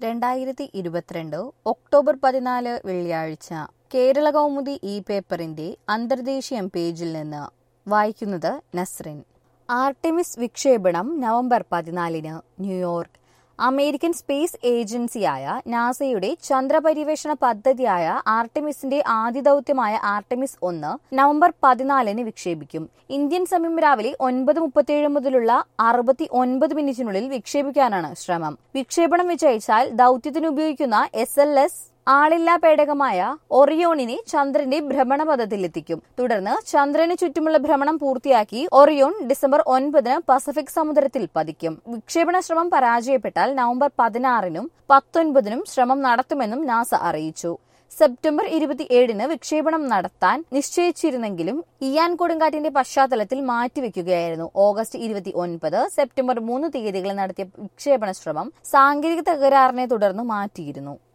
രണ്ടായിരത്തി ഇരുപത്തിരണ്ട് ഒക്ടോബർ പതിനാല് വെള്ളിയാഴ്ച കേരള കൗമുദി ഇ പേപ്പറിന്റെ അന്തർദേശീയം പേജിൽ നിന്ന് വായിക്കുന്നത് നസ്രിൻ ആർടെമിസ് വിക്ഷേപണം നവംബർ പതിനാലിന് ന്യൂയോർക്ക് അമേരിക്കൻ സ്പേസ് ഏജൻസിയായ നാസയുടെ ചന്ദ്രപര്യവേഷണ പദ്ധതിയായ ആർടെമിസിന്റെ ആദ്യ ദൗത്യമായ ആർടെമിസ് ഒന്ന് നവംബർ പതിനാലിന് വിക്ഷേപിക്കും ഇന്ത്യൻ സമയം രാവിലെ ഒൻപത് മുപ്പത്തിയേഴ് മുതലുള്ള അറുപത്തി ഒൻപത് മിനിറ്റിനുള്ളിൽ വിക്ഷേപിക്കാനാണ് ശ്രമം വിക്ഷേപണം വിജയിച്ചാൽ ദൗത്യത്തിന് ഉപയോഗിക്കുന്ന എസ് എൽ എസ് ആളില്ലാ പേടകമായ ഒറിയോണിനെ ചന്ദ്രന്റെ ഭ്രമണപഥത്തിലെത്തിക്കും തുടർന്ന് ചന്ദ്രന് ചുറ്റുമുള്ള ഭ്രമണം പൂർത്തിയാക്കി ഒറിയോൺ ഡിസംബർ ഒൻപതിന് പസഫിക് സമുദ്രത്തിൽ പതിക്കും വിക്ഷേപണ ശ്രമം പരാജയപ്പെട്ടാൽ നവംബർ പതിനാറിനും പത്തൊൻപതിനും ശ്രമം നടത്തുമെന്നും നാസ അറിയിച്ചു സെപ്റ്റംബർ ഇരുപത്തിയേഴിന് വിക്ഷേപണം നടത്താൻ നിശ്ചയിച്ചിരുന്നെങ്കിലും ഇയാൻ കൊടുങ്കാറ്റിന്റെ പശ്ചാത്തലത്തിൽ മാറ്റിവെക്കുകയായിരുന്നു ഓഗസ്റ്റ് ഇരുപത്തി ഒൻപത് സെപ്റ്റംബർ മൂന്ന് തീയതികളിൽ നടത്തിയ വിക്ഷേപണ ശ്രമം സാങ്കേതിക തകരാറിനെ തുടർന്ന് മാറ്റിയിരുന്നു